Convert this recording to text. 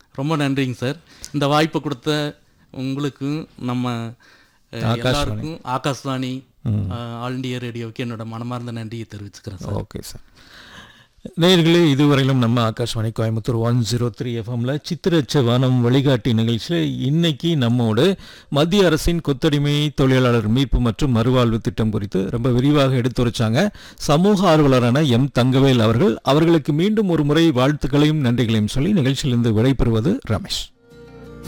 ரொம்ப நன்றிங்க சார் இந்த வாய்ப்பை கொடுத்த உங்களுக்கும் நம்ம அஹ், எல்லாருக்கும் ஆகாஷ்வாணி அஹ், ஆல் இண்டியா ரேடியோவுக்கு என்னோட மனமார்ந்த நன்றியை தெரிவிச்சுக்கிறேன் சார் ஓகே சார் நேயர்களே இதுவரையிலும் நம்ம Akashvani Coimbatore one zero three எஃப்எம்ல சித்திரச்ச வானம் வழிகாட்டி நிகழ்ச்சியில் இன்னைக்கு நம்மோடு மத்திய அரசின் கொத்தடிமை தொழிலாளர் மீட்பு மற்றும் மறுவாழ்வு திட்டம் குறித்து ரொம்ப விரிவாக எடுத்துரைச்சாங்க சமூக ஆர்வலரான எம் தங்கவேல் அவர்கள் அவர்களுக்கு மீண்டும் ஒரு முறை வாழ்த்துக்களையும் நன்றிகளையும் சொல்லி நிகழ்ச்சியிலிருந்து விடைபெறுவது ரமேஷ்